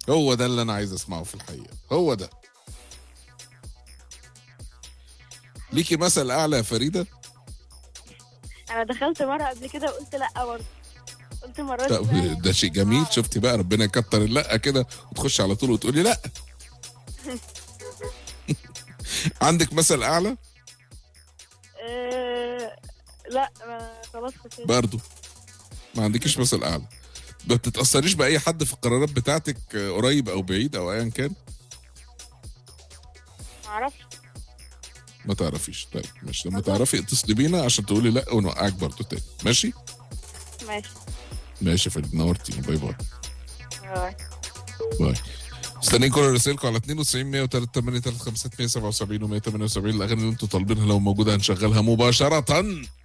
هو ده اللي انا عايز اسمعه في الحقيقه هو ده ليكي مثل اعلى يا فريده انا دخلت مره قبل كده وقلت لا برضه قلت مرات طب ده شيء جميل شفتي بقى ربنا يكتر اللا كده وتخش على طول وتقولي لا عندك مثل اعلى آه لا ما خلاص خسرت برضو ما عندكيش مثل اعلى ما بتتاثريش باي حد في القرارات بتاعتك آه، قريب او بعيد او ايا كان ما اعرفش ما تعرفيش طيب ماشي لما تعرفي اتصلي بينا عشان تقولي لا ونوقعك برضو تاني ماشي ماشي ماشي يا فريد نورتيني باي باي باي. باي مستنيين كل رسائلكم على 92 103 8 3 5 177 و 178 الاغاني اللي انتم طالبينها لو موجوده هنشغلها مباشره